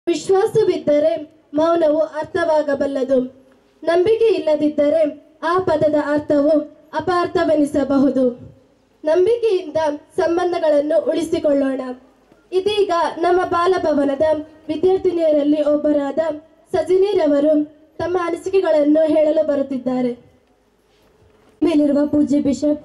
ವಿಶ್ವಾಸವಿದ್ದರೆ ಮೌನವು ಅರ್ಥವಾಗಬಲ್ಲದು ನಂಬಿಕೆ ಇಲ್ಲದಿದ್ದರೆ ಆ ಪದದ ಅರ್ಥವು ಅಪಾರ್ಥವೆನಿಸಬಹುದು ನಂಬಿಕೆಯಿಂದ ಸಂಬಂಧಗಳನ್ನು ಉಳಿಸಿಕೊಳ್ಳೋಣ ಇದೀಗ ನಮ್ಮ ಬಾಲಭವನದ ವಿದ್ಯಾರ್ಥಿನಿಯರಲ್ಲಿ ಒಬ್ಬರಾದ ಸಜಿನಿರವರು ತಮ್ಮ ಅನಿಸಿಕೆಗಳನ್ನು ಹೇಳಲು ಬರುತ್ತಿದ್ದಾರೆ ಮೇಲಿರುವ ಪೂಜ್ಯ ಬಿಷಪ್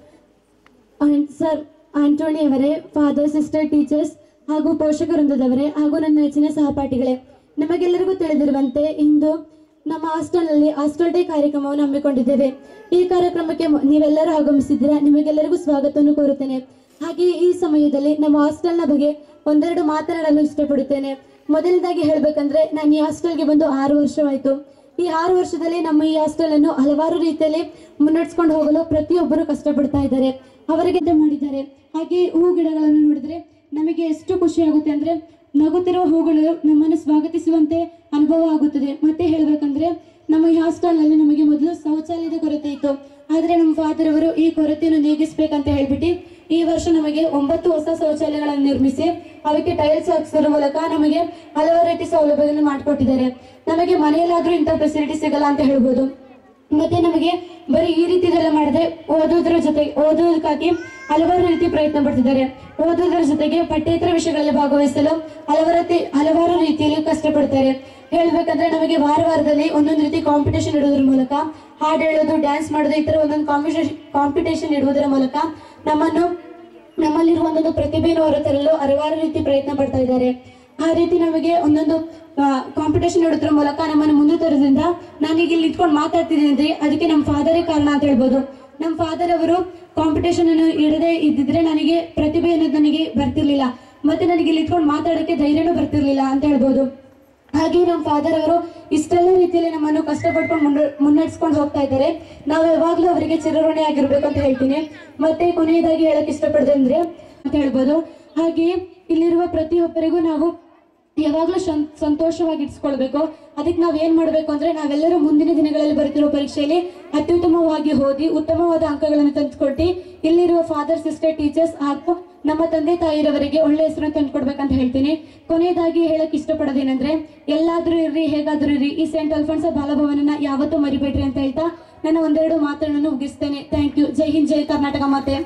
ಆಂಟ್ ಸರ್ ಆಂಟೋನಿ ಅವರೇ ಫಾದರ್ ಸಿಸ್ಟರ್ ಟೀಚರ್ಸ್ ಹಾಗೂ ಪೋಷಕ ವೃಂದದವರೇ ಹಾಗೂ ನನ್ನ ನೆಚ್ಚಿನ ಸಹಪಾಠಿಗಳೇ ನಿಮಗೆಲ್ಲರಿಗೂ ತಿಳಿದಿರುವಂತೆ ಇಂದು ನಮ್ಮ ಹಾಸ್ಟೆಲ್ನಲ್ಲಿ ಹಾಸ್ಟೆಲ್ ಡೇ ಕಾರ್ಯಕ್ರಮವನ್ನು ಹಮ್ಮಿಕೊಂಡಿದ್ದೇವೆ ಈ ಕಾರ್ಯಕ್ರಮಕ್ಕೆ ಮ- ನೀವೆಲ್ಲರೂ ಆಗಮಿಸಿದ್ದೀರಾ ನಿಮಗೆಲ್ಲರಿಗೂ ಸ್ವಾಗತವನ್ನು ಕೋರುತ್ತೇನೆ ಹಾಗೆ ಈ ಸಮಯದಲ್ಲಿ ನಮ್ಮ ಹಾಸ್ಟೆಲ್ನ ಬಗ್ಗೆ ಒಂದೆರಡು ಮಾತನಾಡಲು ಇಷ್ಟಪಡುತ್ತೇನೆ ಮೊದಲನೇದಾಗಿ ಹೇಳಬೇಕಂದ್ರೆ ನಾನು ಈ ಹಾಸ್ಟೆಲ್ಗೆ ಬಂದು ಆರು ವರ್ಷವಾಯಿತು ಈ ಆರು ವರ್ಷದಲ್ಲಿ ನಮ್ಮ ಈ ಹಾಸ್ಟೆಲ್ ಅನ್ನು ಹಲವಾರು ರೀತಿಯಲ್ಲಿ ಮುನ್ನಡೆಸ್ಕೊಂಡು ಹೋಗಲು ಪ್ರತಿಯೊಬ್ಬರು ಕಷ್ಟಪಡ್ತಾ ಇದ್ದಾರೆ ಅವರಿಗೆ ಇದು ಮಾಡಿದ್ದಾರೆ ಹಾಗೆ ಹೂ ಗಿಡಗಳನ್ನು ನೋಡಿದ್ರೆ ನಮಗೆ ಎಷ್ಟು ಖುಷಿ ಆಗುತ್ತೆ ಅಂದ್ರೆ ನಗುತ್ತಿರುವ ಹೂಗಳು ನಮ್ಮನ್ನು ಸ್ವಾಗತಿಸುವಂತೆ ಅನುಭವ ಆಗುತ್ತದೆ ಮತ್ತೆ ಹೇಳ್ಬೇಕಂದ್ರೆ ನಮ್ಮ ಈ ಹಾಸ್ಟೆಲ್ನಲ್ಲಿ ನಮಗೆ ಮೊದಲು ಶೌಚಾಲಯದ ಕೊರತೆ ಇತ್ತು ಆದ್ರೆ ನಮ್ಮ ಫಾದರ್ ಅವರು ಈ ಕೊರತೆಯನ್ನು ನೀಗಿಸ್ಬೇಕಂತ ಹೇಳ್ಬಿಟ್ಟು ಈ ವರ್ಷ ನಮಗೆ ಒಂಬತ್ತು ಹೊಸ ಶೌಚಾಲಯಗಳನ್ನು ನಿರ್ಮಿಸಿ ಅವಕ್ಕೆ ಟೈಲ್ಸ್ ಹಾಕ್ಸೋದ್ರ ಮೂಲಕ ನಮಗೆ ಹಲವಾರು ರೀತಿ ಸೌಲಭ್ಯಗಳನ್ನು ಮಾಡಿಕೊಟ್ಟಿದ್ದಾರೆ ನಮಗೆ ಮನೆಯಲ್ಲಾದ್ರೂ ಇಂಥ ಫೆಸಿಲಿಟಿ ಸಿಗಲ್ಲ ಅಂತ ಹೇಳ್ಬೋದು ಮತ್ತೆ ನಮಗೆ ಬರೀ ಈ ರೀತಿ ಇದೆಲ್ಲ ಮಾಡಿದ್ರೆ ಓದೋದ್ರ ಜೊತೆ ಓದೋದಕ್ಕಾಗಿ ಹಲವಾರು ರೀತಿ ಪ್ರಯತ್ನ ಪಡ್ತಿದ್ದಾರೆ ಓದೋದ್ರ ಜೊತೆಗೆ ಪಠ್ಯೇತರ ವಿಷಯಗಳಲ್ಲಿ ಭಾಗವಹಿಸಲು ಹಲವಾರು ರೀತಿ ಹಲವಾರು ರೀತಿಯಲ್ಲಿ ಕಷ್ಟಪಡ್ತಾರೆ ಹೇಳ್ಬೇಕಂದ್ರೆ ನಮಗೆ ವಾರ ವಾರದಲ್ಲಿ ಒಂದೊಂದು ರೀತಿ ಕಾಂಪಿಟೇಷನ್ ಇಡೋದ್ರ ಮೂಲಕ ಹಾಡು ಹೇಳೋದು ಡ್ಯಾನ್ಸ್ ಮಾಡೋದು ಈ ತರ ಒಂದೊಂದು ಕಾಂಪಿಟೇಷನ್ ಕಾಂಪಿಟೇಷನ್ ಇಡುವುದರ ಮೂಲಕ ನಮ್ಮನ್ನು ನಮ್ಮಲ್ಲಿರುವ ಒಂದೊಂದು ಪ್ರತಿಭೆಯನ್ನು ಹೊರತರಲು ಹಲವಾರು ರೀತಿ ಪ್ರಯತ್ನ ಪಡ್ತಾ ಇದ್ದಾರೆ ಆ ರೀತಿ ನಮಗೆ ಒಂದೊಂದು ಕಾಂಪಿಟೇಷನ್ ಇಡೋದ್ರ ಮೂಲಕ ನಮ್ಮನ್ನು ಮುಂದೆ ತರೋದ್ರಿಂದ ನಾನೀಗ ಇಲ್ಲಿ ಇಟ್ಕೊಂಡು ಮಾತಾಡ್ತಿದ್ದೀನಿ ಅಂದ್ರೆ ಅದಕ್ಕೆ ನಮ್ಮ ಫಾದರೇ ಕಾರಣ ಅಂತ ಹೇಳ್ಬೋದು ನಮ್ಮ ಫಾದರ್ ಅವರು ಕಾಂಪಿಟೇಷನ್ ಅನ್ನು ಇಡದೆ ಇದ್ದಿದ್ರೆ ನನಗೆ ಪ್ರತಿಭೆ ಅನ್ನೋದು ನನಗೆ ಬರ್ತಿರ್ಲಿಲ್ಲ ಮತ್ತೆ ನನಗೆ ಇಲ್ಲಿ ಇಟ್ಕೊಂಡು ಮಾತಾಡೋಕ್ಕೆ ಧೈರ್ಯನೂ ಬರ್ತಿರ್ಲಿಲ್ಲ ಅಂತ ಹೇಳ್ಬೋದು ಹಾಗೆ ನಮ್ಮ ಫಾದರ್ ಅವರು ಇಷ್ಟೆಲ್ಲ ರೀತಿಯಲ್ಲಿ ನಮ್ಮನ್ನು ಕಷ್ಟಪಟ್ಕೊಂಡು ಮುನ್ನ ಮುನ್ನಡೆಸ್ಕೊಂಡು ಹೋಗ್ತಾ ಇದ್ದಾರೆ ನಾವು ಯಾವಾಗಲೂ ಅವರಿಗೆ ಚಿರಋಣಿ ಆಗಿರ್ಬೇಕು ಅಂತ ಹೇಳ್ತೀನಿ ಮತ್ತೆ ಕೊನೆಯದಾಗಿ ಹೇಳಕ್ ಇಷ್ಟಪಡ್ದೆ ಅಂದ್ರೆ ಅಂತ ಹೇಳ್ಬೋದು ಹಾಗೆ ಇಲ್ಲಿರುವ ಪ್ರತಿಯೊಬ್ಬರಿಗೂ ನಾವು ಯಾವಾಗಲೂ ಸಂತೋಷವಾಗಿ ಇಟ್ಸ್ಕೊಳ್ಬೇಕು ಅದಕ್ಕೆ ನಾವು ಏನ್ ಮಾಡಬೇಕು ಅಂದ್ರೆ ನಾವೆಲ್ಲರೂ ಮುಂದಿನ ದಿನಗಳಲ್ಲಿ ಬರುತ್ತಿರುವ ಪರೀಕ್ಷೆಯಲ್ಲಿ ಅತ್ಯುತ್ತಮವಾಗಿ ಓದಿ ಉತ್ತಮವಾದ ಅಂಕಗಳನ್ನು ತಂದುಕೊಟ್ಟು ಇಲ್ಲಿರುವ ಫಾದರ್ ಸಿಸ್ಟರ್ ಟೀಚರ್ಸ್ ಹಾಗೂ ನಮ್ಮ ತಂದೆ ತಾಯಿರವರಿಗೆ ಒಳ್ಳೆ ಹೆಸರನ್ನು ತಂದುಕೊಡ್ಬೇಕಂತ ಹೇಳ್ತೀನಿ ಕೊನೆಯದಾಗಿ ಹೇಳಕ್ ಇಷ್ಟಪಡೋದೇನೆಂದ್ರೆ ಎಲ್ಲಾದ್ರೂ ಇರ್ರಿ ಹೇಗಾದ್ರೂ ಇರ್ರಿ ಈ ಸೆಂಟ್ ಅಲ್ಫೋನ್ಸ ಬಾಲಭವನನ ಯಾವತ್ತೂ ಮರಿಬೇಡ್ರಿ ಅಂತ ಹೇಳ್ತಾ ನನ್ನ ಒಂದೆರಡು ಮಾತುಗಳನ್ನು ಮುಗಿಸ್ತೇನೆ ಥ್ಯಾಂಕ್ ಯು ಜೈ ಹಿಂದ್ ಜೈ ಕರ್ನಾಟಕ ಮಾತೆ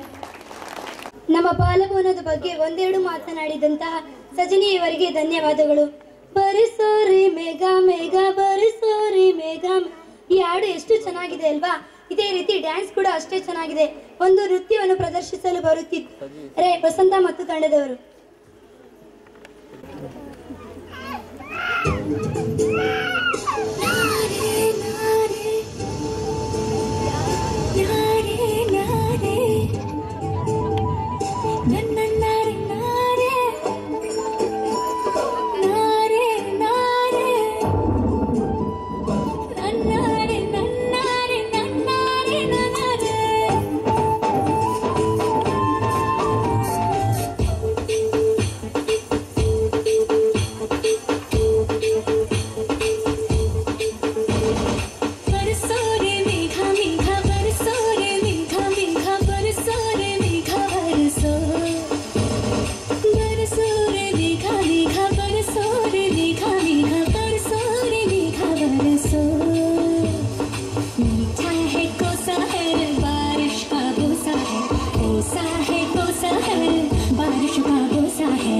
ನಮ್ಮ ಬಾಲಭವನದ ಬಗ್ಗೆ ಒಂದೆರಡು ಮಾತನಾಡಿದಂತಹ ಸಜನಿಯವರಿಗೆ ಧನ್ಯವಾದಗಳು ಬರಿಸೋರಿ ಮೇಘ ಮೇಘ ಬರಿಸೋರಿ ಮೇಘ ಮೇ- ಈ ಹಾಡು ಎಷ್ಟು ಚೆನ್ನಾಗಿದೆ ಅಲ್ವಾ ಇದೇ ರೀತಿ ಡ್ಯಾನ್ಸ್ ಕೂಡ ಅಷ್ಟೇ ಚೆನ್ನಾಗಿದೆ ಒಂದು ನೃತ್ಯವನ್ನು ಪ್ರದರ್ಶಿಸಲು ಬರುತ್ತಿದ್ದಾರೆ ವಸಂತ ಮತ್ತು ತಂಡದವರು बरसोरे मेघा मेघा बरसोरे मेघा मेघा बरसोरे मेघा बरसो बरसोरे मेघा मेघा बरसोरे मेघा मेघा बरसोरे मेघा बरसो मीठा है कोसा है बारिश का बोसा है कोसा है कोसा है बारिश का बोसा है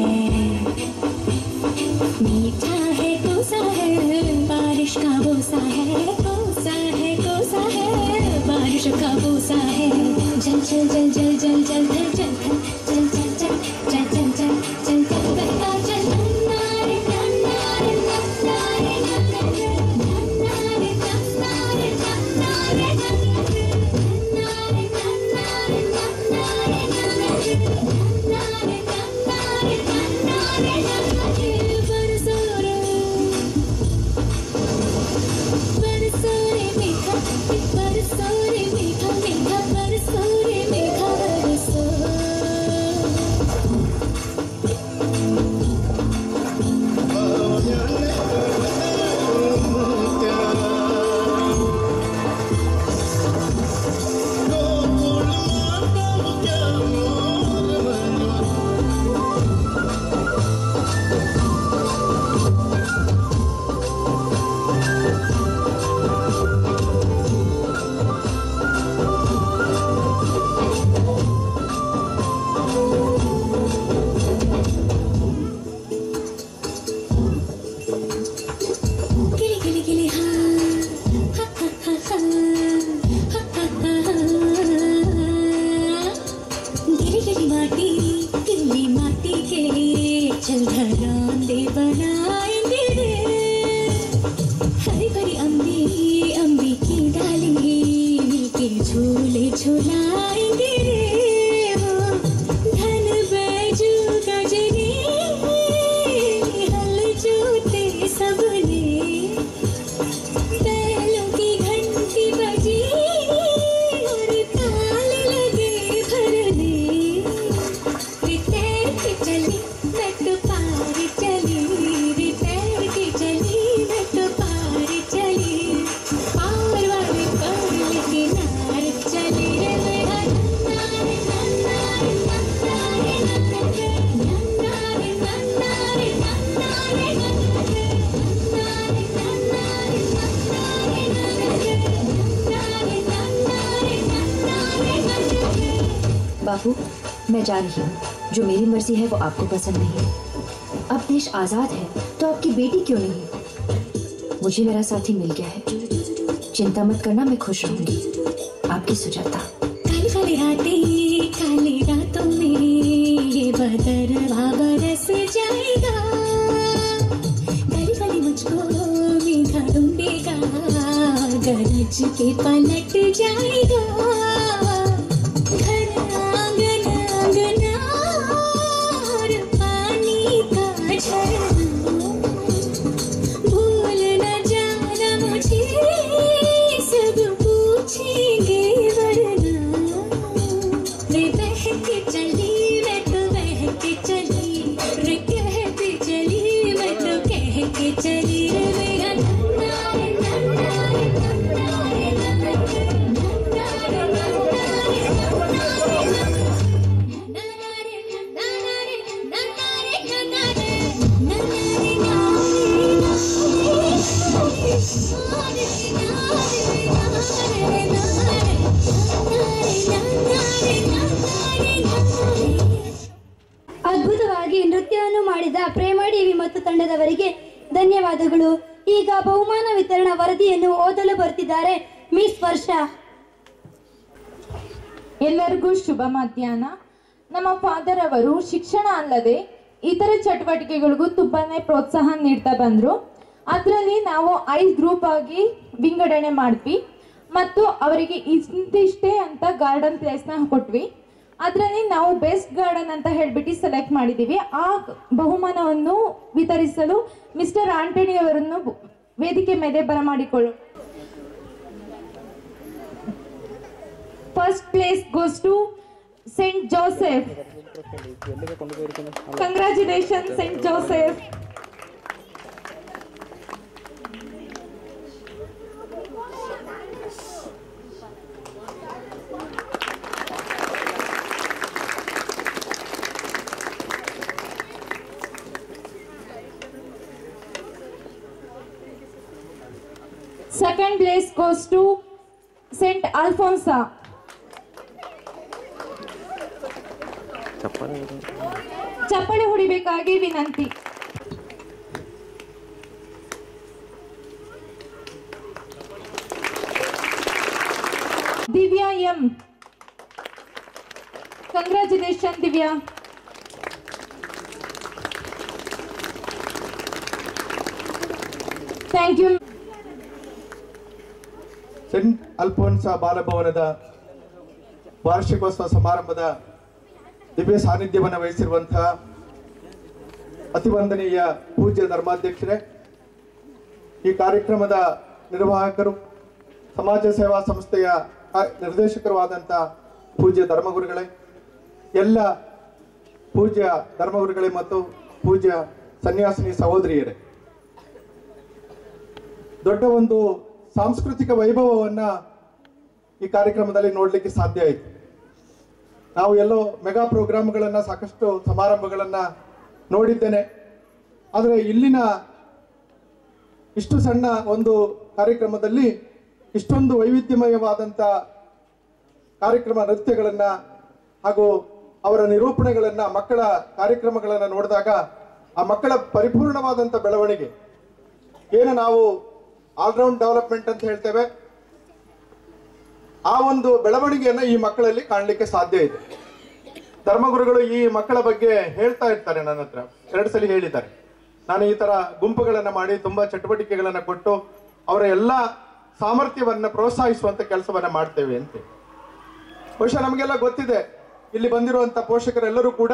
मीठा है कोसा है बारिश का बोसा है कोसा है कोसा है बारिश का बोसा है जल जल जल जल जल जल जल जल जल जल जल जल जल जल जल जल बहता जल नारे नारे नारे नारे नारे नारे नारे बरसोरे मेघा बरसोरे मेघा मेघा बरसोरे मेघा बरसो जाएंगे रे हरी भरी अम्बी अम्बी की डाली मिलके झूले झूलाएंगे रे वो धन बैजू गजनी हल जूते सबने बैलों की घंटी बजी और ताल लगे भरने रिपेयर की चली मैं तो पार चली रिपेयर की चली मैं तो पार चली पार वाले पार के नार चली रे मेरा नन्नारे नन्नारे नन्नारे नन्नारे नन्नारे नन्नारे नन्नारे नन्नारे नन्नारे नन्नारे नन्नारे नन्नारे नन्नारे नन्नारे बाबू मैं जा रही हूँ जो मेरी मर्जी है वो आपको पसंद नहीं अब देश आजाद है तो आपकी बेटी क्यों नहीं मुझे मेरा साथी मिल गया है चिंता मत करना मैं खुश रहूंगी आपकी सुजाता काली काली रातें काली रातों में ये बदरवा बरस जाएगा गली गली मुझको मीठा ढूंढेगा गरज के पलट जाएगा घर आंगन आंगना और पानी का झरना भूल न जाना मुझे सब पूछेंगे वरना रे बह के चली मैं तो बह के चली रे कहते चली मैं तो कह के चली रे मेरा नन्ना रे नन्ना रे नन्ना रे नन्ना रे नन्ना रे नन्ना रे नन्ना रे नन्ना रे नन्ना रे नन्ना रे ಅದ್ಭುತವಾಗಿ ನೃತ್ಯವನ್ನು ಮಾಡಿದ ಪ್ರೇಮಡಿವಿ ಮತ್ತು ತಂಡದವರಿಗೆ ಧನ್ಯವಾದಗಳು ಈಗ ಬಹುಮಾನ ವಿತರಣಾ ವರದಿಯನ್ನು ಓದಲು ಬರ್ತಿದ್ದಾರೆ ಮಿಸ್ ವರ್ಷಾ ಎಲ್ಲರಿಗೂ ಶುಭ ಮಧ್ಯಾಹ್ನ ನಮ್ಮ ಫಾದರ್ ಅವರು ಶಿಕ್ಷಣ ಅಲ್ಲದೆ ಇತರ ಚಟುವಟಿಕೆಗಳಿಗೂ ತುಂಬಾನೇ ಪ್ರೋತ್ಸಾಹ ನೀಡ್ತಾ ಬಂದ್ರು ಅದರಲ್ಲಿ ನಾವು ಐದು ಗ್ರೂಪ್ ಆಗಿ ವಿಂಗಡಣೆ ಮಾಡಿದ್ವಿ ಮತ್ತು ಅವರಿಗೆ ಇಂತಿಷ್ಟೇ ಅಂತ ಗಾರ್ಡನ್ ಪ್ಲೇಸ್ನ ಕೊಟ್ವಿ ಅದರಲ್ಲಿ ನಾವು ಬೆಸ್ಟ್ ಗಾರ್ಡನ್ ಅಂತ ಹೇಳ್ಬಿಟ್ಟು ಸೆಲೆಕ್ಟ್ ಮಾಡಿದ್ದೀವಿ ಆ ಬಹುಮಾನವನ್ನು ವಿತರಿಸಲು ಮಿಸ್ಟರ್ ಆಂಟನಿ ಅವರನ್ನು ವೇದಿಕೆ ಮೇಲೆ ಬರಮಾಡಿಕೊಳ್ಳು First place goes to Saint Joseph. Congratulations, Saint Joseph. Second place goes to Saint Alfonsa. ಚಪ್ಪಳೆ ಹೊಡಿಬೇಕಾಗಿ ವಿನಂತಿ Divya M congratulation Divya thank you saint Alphonsa ಬಾಲಭವನದ ವಾರ್ಷಿಕೋತ್ಸವ ಸಮಾರಂಭದ ದಿವ್ಯ ಸಾನ್ನಿಧ್ಯವನ್ನು ವಹಿಸಿರುವಂತಹ ಅತಿವಂದನೀಯ ಪೂಜ್ಯ ಧರ್ಮಾಧ್ಯಕ್ಷರೇ ಈ ಕಾರ್ಯಕ್ರಮದ ನಿರ್ವಾಹಕರು ಸಮಾಜ ಸೇವಾ ಸಂಸ್ಥೆಯ ಆ- ನಿರ್ದೇಶಕರು ಪೂಜ್ಯ ಧರ್ಮಗುರುಗಳೇ ಎಲ್ಲ ಪೂಜ್ಯ ಧರ್ಮಗುರುಗಳೇ ಮತ್ತು ಪೂಜ್ಯ ಸನ್ಯಾಸಿನಿ ಸಹೋದರಿಯರೇ ದೊಡ್ಡ ಒಂದು ಸಾಂಸ್ಕೃತಿಕ ವೈಭವವನ್ನ ಈ ಕಾರ್ಯಕ್ರಮದಲ್ಲಿ ನೋಡಲಿಕ್ಕೆ ಸಾಧ್ಯ ಆಯಿತು ನಾವು ಎಲ್ಲೋ ಮೆಗಾ ಪ್ರೋಗ್ರಾಮ್ಗಳನ್ನ ಸಾಕಷ್ಟು ಸಮಾರಂಭಗಳನ್ನ ನೋಡಿದ್ದೇನೆ ಆದರೆ ಇಲ್ಲಿನ ಇಷ್ಟು ಸಣ್ಣ ಒಂದು ಕಾರ್ಯಕ್ರಮದಲ್ಲಿ ಇಷ್ಟೊಂದು ವೈವಿಧ್ಯಮಯವಾದಂಥ ಕಾರ್ಯಕ್ರಮ ನೃತ್ಯಗಳನ್ನ ಹಾಗೂ ಅವರ ನಿರೂಪಣೆಗಳನ್ನ ಮಕ್ಕಳ ಕಾರ್ಯಕ್ರಮಗಳನ್ನ ನೋಡಿದಾಗ ಆ ಮಕ್ಕಳ ಪರಿಪೂರ್ಣವಾದಂಥ ಬೆಳವಣಿಗೆ ಏನು ನಾವು ಆಲ್ರೌಂಡ್ ಡೆವಲಪ್ಮೆಂಟ್ ಅಂತ ಹೇಳ್ತೇವೆ ಆ ಒಂದು ಬೆಳವಣಿಗೆಯನ್ನ ಈ ಮಕ್ಕಳಲ್ಲಿ ಕಾಣಲಿಕ್ಕೆ ಸಾಧ್ಯ ಇದೆ ಧರ್ಮಗುರುಗಳು ಈ ಮಕ್ಕಳ ಬಗ್ಗೆ ಹೇಳ್ತಾ ಇರ್ತಾರೆ ನನ್ನ ಹತ್ರ ಎರಡು ಸಲ ಹೇಳಿದ್ದಾರೆ ನಾನು ಈ ತರ ಗುಂಪುಗಳನ್ನು ಮಾಡಿ ತುಂಬಾ ಚಟುವಟಿಕೆಗಳನ್ನು ಕೊಟ್ಟು ಅವರ ಎಲ್ಲ ಸಾಮರ್ಥ್ಯವನ್ನ ಪ್ರೋತ್ಸಾಹಿಸುವಂತ ಕೆಲಸವನ್ನ ಮಾಡ್ತೇವೆ ಅಂತ ಬಹುಶಃ ನಮಗೆಲ್ಲ ಗೊತ್ತಿದೆ ಇಲ್ಲಿ ಬಂದಿರುವಂತ ಪೋಷಕರೆಲ್ಲರೂ ಕೂಡ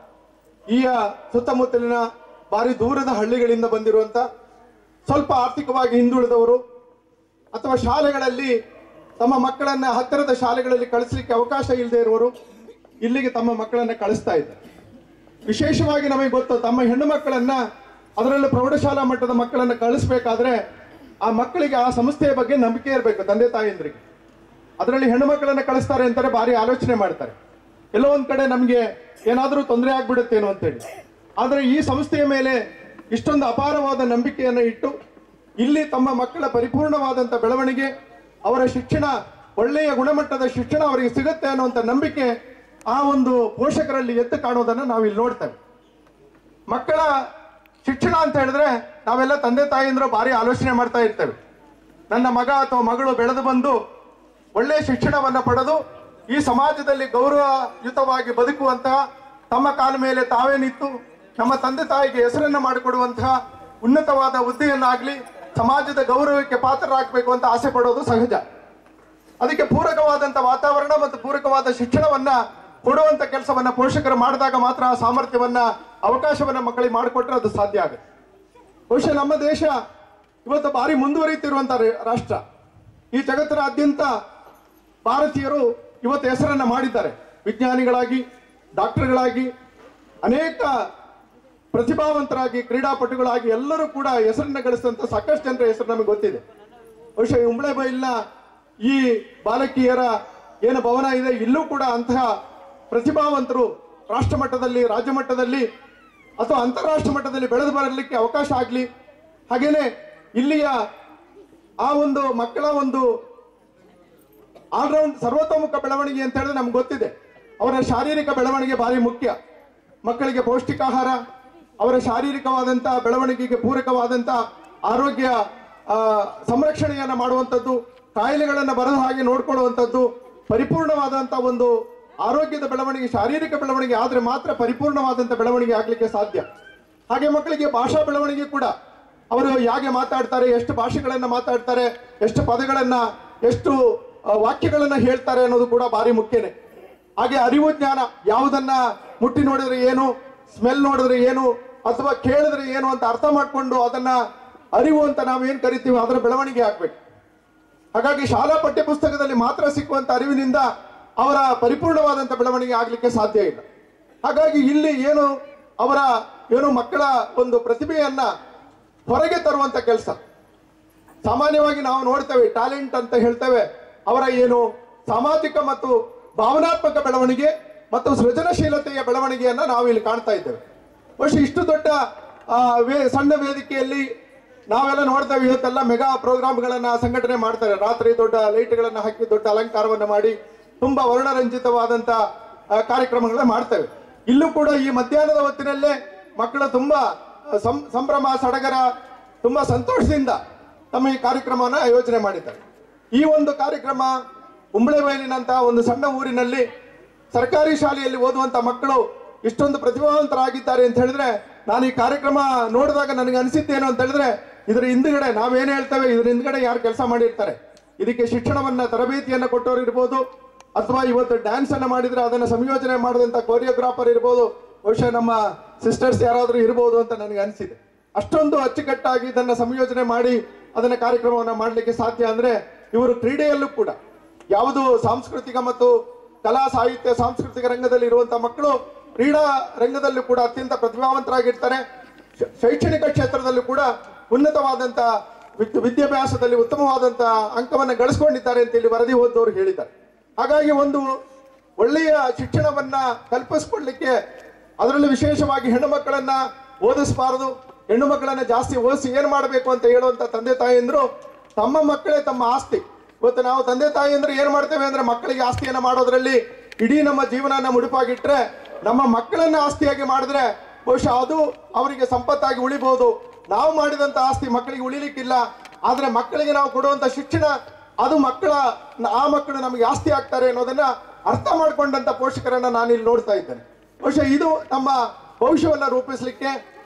ಈ ಸುತ್ತಮುತ್ತಲಿನ ಭಾರಿ ದೂರದ ಹಳ್ಳಿಗಳಿಂದ ಬಂದಿರುವಂತ ಸ್ವಲ್ಪ ಆರ್ಥಿಕವಾಗಿ ಹಿಂದುಳಿದವರು ಅಥವಾ ಶಾಲೆಗಳಲ್ಲಿ ತಮ್ಮ ಮಕ್ಕಳನ್ನ ಹತ್ತಿರದ ಶಾಲೆಗಳಲ್ಲಿ ಕಳಿಸ್ಲಿಕ್ಕೆ ಅವಕಾಶ ಇಲ್ಲದೆ ಇರುವವರು ಇಲ್ಲಿಗೆ ತಮ್ಮ ಮಕ್ಕಳನ್ನ ಕಳಿಸ್ತಾ ಇದ್ದಾರೆ ವಿಶೇಷವಾಗಿ ನಮಗೆ ಗೊತ್ತು ತಮ್ಮ ಹೆಣ್ಣು ಮಕ್ಕಳನ್ನ ಅದರಲ್ಲೂ ಪ್ರೌಢಶಾಲಾ ಮಟ್ಟದ ಮಕ್ಕಳನ್ನ ಕಳಿಸ್ಬೇಕಾದ್ರೆ ಆ ಮಕ್ಕಳಿಗೆ ಆ ಸಂಸ್ಥೆಯ ಬಗ್ಗೆ ನಂಬಿಕೆ ಇರಬೇಕು ತಂದೆ ತಾಯಿಯಂದ್ರಿಗೆ ಅದರಲ್ಲಿ ಹೆಣ್ಣು ಮಕ್ಕಳನ್ನ ಕಳಿಸ್ತಾರೆ ಅಂತಾರೆ ಭಾರಿ ಆಲೋಚನೆ ಮಾಡ್ತಾರೆ ಎಲ್ಲೋ ಒಂದ್ ಕಡೆ ನಮಗೆ ಏನಾದರೂ ತೊಂದರೆ ಆಗ್ಬಿಡುತ್ತೇನೋ ಅಂತೇಳಿ ಆದರೆ ಈ ಸಂಸ್ಥೆಯ ಮೇಲೆ ಇಷ್ಟೊಂದು ಅಪಾರವಾದ ನಂಬಿಕೆಯನ್ನು ಇಟ್ಟು ಇಲ್ಲಿ ತಮ್ಮ ಮಕ್ಕಳ ಪರಿಪೂರ್ಣವಾದಂಥ ಬೆಳವಣಿಗೆ ಅವರ ಶಿಕ್ಷಣ ಒಳ್ಳೆಯ ಗುಣಮಟ್ಟದ ಶಿಕ್ಷಣ ಅವರಿಗೆ ಸಿಗುತ್ತೆ ಅನ್ನುವಂಥ ನಂಬಿಕೆ ಆ ಒಂದು ಪೋಷಕರಲ್ಲಿ ಎದ್ದು ಕಾಣೋದನ್ನು ನಾವು ಇಲ್ಲಿ ನೋಡ್ತೇವೆ ಮಕ್ಕಳ ಶಿಕ್ಷಣ ಅಂತ ಹೇಳಿದ್ರೆ ನಾವೆಲ್ಲ ತಂದೆ ತಾಯಿಯಂದ್ರು ಭಾರಿ ಆಲೋಚನೆ ಮಾಡ್ತಾ ಇರ್ತೇವೆ ನನ್ನ ಮಗ ಅಥವಾ ಮಗಳು ಬೆಳೆದು ಬಂದು ಒಳ್ಳೆಯ ಶಿಕ್ಷಣವನ್ನ ಪಡೆದು ಈ ಸಮಾಜದಲ್ಲಿ ಗೌರವಯುತವಾಗಿ ಬದುಕುವಂತಹ ತಮ್ಮ ಕಾಲ ಮೇಲೆ ತಾವೇ ನಿಂತು ನಮ್ಮ ತಂದೆ ತಾಯಿಗೆ ಹೆಸರನ್ನ ಮಾಡಿಕೊಡುವಂತಹ ಉನ್ನತವಾದ ಹುದ್ದೆಯನ್ನಾಗ್ಲಿ ಸಮಾಜದ ಗೌರವಕ್ಕೆ ಪಾತ್ರರಾಗಬೇಕು ಅಂತ ಆಸೆ ಪಡೋದು ಸಹಜ ಅದಕ್ಕೆ ಪೂರಕವಾದಂತ ವಾತಾವರಣ ಮತ್ತು ಪೂರಕವಾದ ಶಿಕ್ಷಣವನ್ನ ಕೊಡುವಂತ ಕೆಲಸವನ್ನ ಪೋಷಕರು ಮಾಡಿದಾಗ ಮಾತ್ರ ಆ ಸಾಮರ್ಥ್ಯವನ್ನ ಅವಕಾಶವನ್ನ ಮಕ್ಕಳಿಗೆ ಮಾಡಿಕೊಟ್ರೆ ಅದು ಸಾಧ್ಯ ಆಗುತ್ತೆ ಬಹುಶಃ ನಮ್ಮ ದೇಶ ಇವತ್ತು ಭಾರಿ ಮುಂದುವರಿಯುತ್ತಿರುವಂತ ರೇ- ರಾಷ್ಟ್ರ ಈ ಜಗತ್ತಿನಾದ್ಯಂತ ಭಾರತೀಯರು ಇವತ್ತು ಹೆಸರನ್ನ ಮಾಡಿದ್ದಾರೆ ವಿಜ್ಞಾನಿಗಳಾಗಿ ಡಾಕ್ಟರ್ಗಳಾಗಿ ಅನೇಕ ಪ್ರತಿಭಾವಂತರಾಗಿ ಕ್ರೀಡಾಪಟುಗಳಾಗಿ ಎಲ್ಲರೂ ಕೂಡ ಹೆಸರನ್ನ ಗಳಿಸಿದಂತ ಸಾಕಷ್ಟು ಜನರ ಹೆಸರು ನಮಗೆ ಗೊತ್ತಿದೆ ಬಹುಶಃ ಈ ಉಂಬಳೆ ಬೈಲ್ನ ಈ ಬಾಲಕಿಯರ ಏನು ಭವನ ಇದೆ ಇಲ್ಲೂ ಕೂಡ ಅಂತಹ ಪ್ರತಿಭಾವಂತರು ರಾಷ್ಟ್ರ ಮಟ್ಟದಲ್ಲಿ ರಾಜ್ಯ ಮಟ್ಟದಲ್ಲಿ ಅಥವಾ ಅಂತಾರಾಷ್ಟ್ರ ಮಟ್ಟದಲ್ಲಿ ಬೆಳೆದು ಬರಲಿಕ್ಕೆ ಅವಕಾಶ ಆಗಲಿ ಹಾಗೇನೆ ಇಲ್ಲಿಯ ಆ ಒಂದು ಮಕ್ಕಳ ಒಂದು ಆಲ್ರೌಂಡ್ ಸರ್ವತೋಮುಖ ಬೆಳವಣಿಗೆ ಅಂತ ಹೇಳಿದ್ರೆ ನಮ್ಗೆ ಗೊತ್ತಿದೆ ಅವರ ಶಾರೀರಿಕ ಬೆಳವಣಿಗೆ ಭಾರಿ ಮುಖ್ಯ ಮಕ್ಕಳಿಗೆ ಪೌಷ್ಟಿಕಾಹಾರ ಅವರ ಶಾರೀರಿಕವಾದಂಥ ಬೆಳವಣಿಗೆಗೆ ಪೂರಕವಾದಂಥ ಆರೋಗ್ಯ ಆ, ಸಂರಕ್ಷಣೆಯನ್ನ ಮಾಡುವಂಥದ್ದು ಕಾಯಿಲೆಗಳನ್ನು ಬರದ ಹಾಗೆ ನೋಡ್ಕೊಳ್ಳುವಂಥದ್ದು ಪರಿಪೂರ್ಣವಾದಂಥ ಒಂದು ಆರೋಗ್ಯದ ಬೆಳವಣಿಗೆ ಶಾರೀರಿಕ ಬೆಳವಣಿಗೆ ಆದರೆ ಮಾತ್ರ ಪರಿಪೂರ್ಣವಾದಂಥ ಬೆಳವಣಿಗೆ ಆಗಲಿಕ್ಕೆ ಸಾಧ್ಯ ಹಾಗೆ ಮಕ್ಕಳಿಗೆ ಭಾಷಾ ಬೆಳವಣಿಗೆ ಕೂಡ ಅವರು ಹೇಗೆ ಮಾತಾಡ್ತಾರೆ ಎಷ್ಟು ಭಾಷೆಗಳನ್ನ ಮಾತಾಡ್ತಾರೆ ಎಷ್ಟು ಪದಗಳನ್ನ ಎಷ್ಟು ಆ, ವಾಕ್ಯಗಳನ್ನ ಹೇಳ್ತಾರೆ ಅನ್ನೋದು ಕೂಡ ಭಾರಿ ಮುಖ್ಯನೇ ಹಾಗೆ ಅರಿವು ಜ್ಞಾನ ಯಾವುದನ್ನ ಮುಟ್ಟಿ ನೋಡಿದ್ರೆ ಏನು ಸ್ಮೆಲ್ ನೋಡಿದ್ರೆ ಏನು ಅಥವಾ ಕೇಳಿದ್ರೆ ಏನು ಅಂತ ಅರ್ಥ ಮಾಡ್ಕೊಂಡು ಅದನ್ನ ಅರಿವು ಅಂತ ನಾವೇನ್ ಕರಿತೀವಿ ಅದರ ಬೆಳವಣಿಗೆ ಆಗ್ಬೇಕು ಹಾಗಾಗಿ ಶಾಲಾ ಪಠ್ಯ ಪುಸ್ತಕದಲ್ಲಿ ಮಾತ್ರ ಸಿಕ್ಕುವಂತ ಅರಿವಿನಿಂದ ಅವರ ಪರಿಪೂರ್ಣವಾದಂತ ಬೆಳವಣಿಗೆ ಆಗ್ಲಿಕ್ಕೆ ಸಾಧ್ಯ ಇಲ್ಲ ಹಾಗಾಗಿ ಇಲ್ಲಿ ಏನು ಅವರ ಏನು ಮಕ್ಕಳ ಒಂದು ಪ್ರತಿಭೆಯನ್ನ ಹೊರಗೆ ತರುವಂತ ಕೆಲಸ ಸಾಮಾನ್ಯವಾಗಿ ನಾವು ನೋಡ್ತೇವೆ ಟ್ಯಾಲೆಂಟ್ ಅಂತ ಹೇಳ್ತೇವೆ ಅವರ ಏನು ಸಾಮಾಜಿಕ ಮತ್ತು ಭಾವನಾತ್ಮಕ ಬೆಳವಣಿಗೆ ಮತ್ತು ಸೃಜನಶೀಲತೆಯ ಬೆಳವಣಿಗೆಯನ್ನ ನಾವು ಇಲ್ಲಿ ಕಾಣ್ತಾ ಇದ್ದೇವೆ ಬಹುಶಃ ಇಷ್ಟು ದೊಡ್ಡ ಆ, ವೇ ಸಣ್ಣ ವೇದಿಕೆಯಲ್ಲಿ ನಾವೆಲ್ಲ ನೋಡ್ತೇವೆ ಇವತ್ತೆಲ್ಲ ಮೆಗಾ ಪ್ರೋಗ್ರಾಮ್ಗಳನ್ನ ಸಂಘಟನೆ ಮಾಡ್ತಾರೆ ರಾತ್ರಿ ದೊಡ್ಡ ಲೈಟ್ಗಳನ್ನ ಹಾಕಿ ದೊಡ್ಡ ಅಲಂಕಾರವನ್ನ ಮಾಡಿ ತುಂಬಾ ವರ್ಣರಂಜಿತವಾದಂತ ಆ, ಕಾರ್ಯಕ್ರಮಗಳನ್ನ ಮಾಡ್ತೇವೆ ಇಲ್ಲೂ ಕೂಡ ಈ ಮಧ್ಯಾಹ್ನದ ಹೊತ್ತಿನಲ್ಲೇ ಮಕ್ಕಳು ತುಂಬಾ ಆ, ಸಂ- ಸಂಭ್ರಮ ಸಡಗರ ತುಂಬಾ ಸಂತೋಷದಿಂದ ತಮ್ಮ ಈ ಕಾರ್ಯಕ್ರಮವನ್ನ ಯೋಜನೆ ಮಾಡಿದ್ದಾರೆ ಈ ಒಂದು ಕಾರ್ಯಕ್ರಮ ಉಂಬಳೆಬೈಲಿನಂತಹ ಒಂದು ಸಣ್ಣ ಊರಿನಲ್ಲಿ ಸರ್ಕಾರಿ ಶಾಲೆಯಲ್ಲಿ ಓದುವಂತ ಮಕ್ಕಳು ಇಷ್ಟೊಂದು ಪ್ರತಿಭಾವಂತರಾಗಿದ್ದಾರೆ ಅಂತ ಹೇಳಿದ್ರೆ ನಾನು ಈ ಕಾರ್ಯಕ್ರಮ ನೋಡಿದಾಗ ನನಗೆ ಅನಿಸಿದ್ದೇನು ಅಂತ ಹೇಳಿದ್ರೆ ಇದರ ಹಿಂದ್ಗಡೆ ನಾವೇನ್ ಹೇಳ್ತೇವೆ ಇದ್ರ ಹಿಂದ್ಗಡೆ ಯಾರು ಕೆಲಸ ಮಾಡಿರ್ತಾರೆ ಇದಕ್ಕೆ ಶಿಕ್ಷಣವನ್ನ ತರಬೇತಿಯನ್ನ ಕೊಟ್ಟವರು ಇರ್ಬೋದು ಅಥವಾ ಇವತ್ತು ಡ್ಯಾನ್ಸ್ ಅನ್ನ ಮಾಡಿದ್ರೆ ಅದನ್ನ ಸಂಯೋಜನೆ ಮಾಡಿದಂತ ಕೊರಿಯೋಗ್ರಾಫರ್ ಇರ್ಬೋದು ಬಹುಶಃ ನಮ್ಮ ಸಿಸ್ಟರ್ಸ್ ಯಾರಾದ್ರೂ ಇರ್ಬೋದು ಅಂತ ನನಗೆ ಅನಿಸಿದೆ ಅಷ್ಟೊಂದು ಅಚ್ಚುಕಟ್ಟಾಗಿ ಇದನ್ನ ಸಂಯೋಜನೆ ಮಾಡಿ ಅದನ್ನ ಕಾರ್ಯಕ್ರಮವನ್ನ ಮಾಡಲಿಕ್ಕೆ ಸಾಧ್ಯ ಅಂದ್ರೆ ಇವರು ಕ್ರೀಡೆಯಲ್ಲೂ ಕೂಡ ಯಾವುದು ಸಾಂಸ್ಕೃತಿಕ ಮತ್ತು ಕಲಾ ಸಾಹಿತ್ಯ ಸಾಂಸ್ಕೃತಿಕ ರಂಗದಲ್ಲಿ ಇರುವಂತಹ ಮಕ್ಕಳು ಕ್ರೀಡಾ ರಂಗದಲ್ಲೂ ಕೂಡ ಅತ್ಯಂತ ಪ್ರತಿಭಾವಂತರಾಗಿರ್ತಾರೆ ಶ- ಶೈಕ್ಷಣಿಕ ಕ್ಷೇತ್ರದಲ್ಲೂ ಕೂಡ ಉನ್ನತವಾದಂತ ವಿದ್- ವಿದ್ಯಾಭ್ಯಾಸದಲ್ಲಿ ಉತ್ತಮವಾದಂತ ಅಂಕವನ್ನ ಗಳಿಸ್ಕೊಂಡಿದ್ದಾರೆ ಅಂತ ಇಲ್ಲಿ ವರದಿ ಓದೋರು ಹೇಳಿದ್ದಾರೆ ಹಾಗಾಗಿ ಒಂದು ಒಳ್ಳೆಯ ಶಿಕ್ಷಣವನ್ನ ಕಲ್ಪಿಸ್ಕೊಡ್ಲಿಕ್ಕೆ ಅದರಲ್ಲೂ ವಿಶೇಷವಾಗಿ ಹೆಣ್ಣು ಮಕ್ಕಳನ್ನ ಓದಿಸಬಾರದು ಹೆಣ್ಣು ಮಕ್ಕಳನ್ನ ಜಾಸ್ತಿ ಓದಿಸಿ ಏನ್ ಮಾಡಬೇಕು ಅಂತ ಹೇಳುವಂತ ತಂದೆ ತಾಯಿಯಂದ್ರು ತಮ್ಮ ಮಕ್ಕಳೇ ತಮ್ಮ ಆಸ್ತಿ ಇವತ್ತು ನಾವು ತಂದೆ ತಾಯಿ ಅಂದ್ರೆ ಏನ್ ಮಾಡ್ತೇವೆ ಅಂದ್ರೆ ಮಕ್ಕಳಿಗೆ ಆಸ್ತಿಯನ್ನ ಮಾಡೋದ್ರಲ್ಲಿ ಇಡೀ ನಮ್ಮ ಜೀವನನ ಮುಡಿಪಾಗಿಟ್ರೆ ನಮ್ಮ ಮಕ್ಕಳನ್ನ ಆಸ್ತಿಯಾಗಿ ಮಾಡಿದ್ರೆ ಬಹುಶಃ ಅದು ಅವರಿಗೆ ಸಂಪತ್ತಾಗಿ ಉಳಿಬಹುದು ನಾವು ಮಾಡಿದಂತ ಆಸ್ತಿ ಮಕ್ಕಳಿಗೆ ಉಳಿಲಿಕ್ಕಿಲ್ಲ ಆದ್ರೆ ಮಕ್ಕಳಿಗೆ ನಾವು ಕೊಡುವಂತ ಶಿಕ್ಷಣ ಅದು ಮಕ್ಕಳ ಆ ಮಕ್ಕಳು ನಮಗೆ ಆಸ್ತಿ ಆಗ್ತಾರೆ ಅನ್ನೋದನ್ನ ಅರ್ಥ ಮಾಡ್ಕೊಂಡಂತ ಪೋಷಕರನ್ನ ನಾನು ಇಲ್ಲಿ ನೋಡ್ತಾ ಇದ್ದೇನೆ ಬಹುಶಃ ಇದು ನಮ್ಮ ಭವಿಷ್ಯವನ್ನ ರೂಪಿಸಲಿಕ್ಕೆ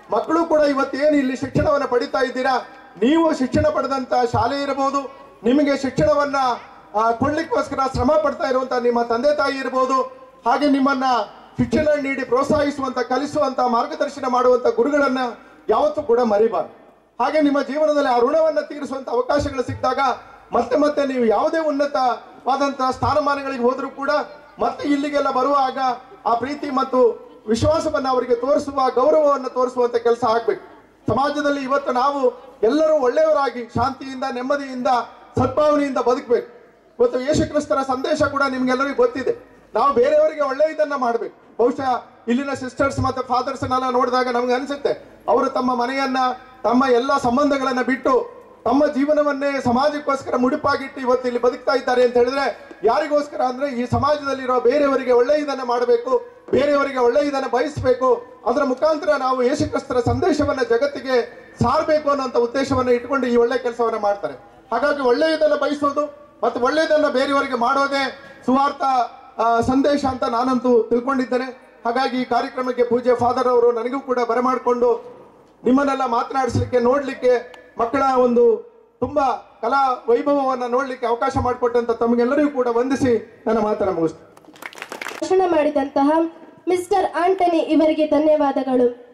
ಮಕ್ಕಳು ಕೂಡ ಇವತ್ತೇನು ಇಲ್ಲಿ ಶಿಕ್ಷಣವನ್ನ ಪಡಿತಾ ಇದ್ದೀರಾ ನೀವು ಶಿಕ್ಷಣ ಪಡೆದಂತ ಶಾಲೆ ಇರಬಹುದು ನಿಮಗೆ ಶಿಕ್ಷಣವನ್ನ ಆ, ಕೊಡ್ಲಿಕ್ಕೋಸ್ಕರ ಶ್ರಮ ಪಡ್ತಾ ಇರುವಂತ ನಿಮ್ಮ ತಂದೆ ತಾಯಿ ಇರಬಹುದು ಹಾಗೆ ನಿಮ್ಮನ್ನ ಶಿಕ್ಷಣ ನೀಡಿ ಪ್ರೋತ್ಸಾಹಿಸುವಂತ ಕಲಿಸುವಂತ ಮಾರ್ಗದರ್ಶನ ಮಾಡುವಂತ ಗುರುಗಳನ್ನ ಯಾವತ್ತೂ ಕೂಡ ಮರಿಬಾರ್ದು ಹಾಗೆ ನಿಮ್ಮ ಜೀವನದಲ್ಲಿ ಆ ಋಣವನ್ನ ತೀರಿಸುವಂತ ಅವಕಾಶಗಳು ಸಿಕ್ಕಿದಾಗ ಮತ್ತೆ ಮತ್ತೆ ನೀವು ಯಾವುದೇ ಉನ್ನತವಾದಂತಹ ಸ್ಥಾನಮಾನಗಳಿಗೆ ಹೋದರೂ ಕೂಡ ಮತ್ತೆ ಇಲ್ಲಿಗೆಲ್ಲ ಬರುವಾಗ ಆ ಪ್ರೀತಿ ಮತ್ತು ವಿಶ್ವಾಸವನ್ನ ಅವರಿಗೆ ತೋರಿಸುವ ಗೌರವವನ್ನು ತೋರಿಸುವಂತ ಕೆಲಸ ಆಗ್ಬೇಕು ಸಮಾಜದಲ್ಲಿ ಇವತ್ತು ನಾವು ಎಲ್ಲರೂ ಒಳ್ಳೆಯವರಾಗಿ ಶಾಂತಿಯಿಂದ ನೆಮ್ಮದಿಯಿಂದ ಸದ್ಭಾವನೆಯಿಂದ ಬದುಕಬೇಕು ಇವತ್ತು ಯೇಸು ಕ್ರಿಸ್ತರ ಸಂದೇಶ ಕೂಡ ನಿಮ್ಗೆಲ್ಲರಿಗೂ ಗೊತ್ತಿದೆ ನಾವು ಬೇರೆಯವರಿಗೆ ಒಳ್ಳೆಯದನ್ನ ಮಾಡಬೇಕು ಬಹುಶಃ ಇಲ್ಲಿನ ಸಿಸ್ಟರ್ಸ್ ಮತ್ತೆ ಫಾದರ್ಸ್ ನೆಲ್ಲ ನೋಡಿದಾಗ ನಮ್ಗೆ ಅನ್ಸುತ್ತೆ ಅವರು ತಮ್ಮ ಮನೆಯನ್ನ ತಮ್ಮ ಎಲ್ಲ ಸಂಬಂಧಗಳನ್ನ ಬಿಟ್ಟು ತಮ್ಮ ಜೀವನವನ್ನೇ ಸಮಾಜಕ್ಕೋಸ್ಕರ ಮುಡಿಪಾಗಿಟ್ಟು ಇವತ್ತು ಇಲ್ಲಿ ಬದುಕ್ತಾ ಇದ್ದಾರೆ ಅಂತ ಹೇಳಿದ್ರೆ ಯಾರಿಗೋಸ್ಕರ ಅಂದ್ರೆ ಈ ಸಮಾಜದಲ್ಲಿರೋ ಬೇರೆಯವರಿಗೆ ಒಳ್ಳೆಯದನ್ನ ಮಾಡಬೇಕು ಬೇರೆಯವರಿಗೆ ಒಳ್ಳೆಯದನ್ನ ಬಯಸಬೇಕು ಅದರ ಮುಖಾಂತರ ನಾವು ಯೇಸುಕ್ರಿಸ್ತರ ಸಂದೇಶವನ್ನ ಜಗತ್ತಿಗೆ ಸಾರಬೇಕು ಅನ್ನೋಂಥ ಉದ್ದೇಶವನ್ನ ಇಟ್ಕೊಂಡು ಈ ಒಳ್ಳೆ ಕೆಲಸವನ್ನ ಮಾಡ್ತಾರೆ ಹಾಗಾಗಿ ಒಳ್ಳೆಯದನ್ನ ಬಯಸೋದು ಮತ್ತು ಒಳ್ಳೆಯದನ್ನ ಬೇರೆಯವರಿಗೆ ಮಾಡೋದೇ ಸುವಾರ್ಥ ಆ, ಸಂದೇಶ ಅಂತ ನಾನಂತೂ ತಿಳ್ಕೊಂಡಿದ್ದೇನೆ ಹಾಗಾಗಿ ಈ ಕಾರ್ಯಕ್ರಮಕ್ಕೆ ಪೂಜೆ ಫಾದರ್ ಅವರು ನನಗೂ ಕೂಡ ಬರಮಾಡಿಕೊಂಡು ನಿಮ್ಮನ್ನೆಲ್ಲ ಮಾತನಾಡಿಸ್ಲಿಕ್ಕೆ ನೋಡ್ಲಿಕ್ಕೆ ಮಕ್ಕಳ ಒಂದು ತುಂಬಾ ಕಲಾ ವೈಭವವನ್ನ ನೋಡ್ಲಿಕ್ಕೆ ಅವಕಾಶ ಮಾಡಿಕೊಟ್ಟಂತ ತಮಗೆಲ್ಲರಿಗೂ ಕೂಡ ವಂದಿಸಿ ನನ್ನ ಮಾತನ್ನ ಮುಗಿಸ್ತೇನೆ ಭಾಷಣ ಮಾಡಿದಂತಹ ಮಿಸ್ಟರ್ ಆಂಟನಿ ಇವರಿಗೆ ಧನ್ಯವಾದಗಳು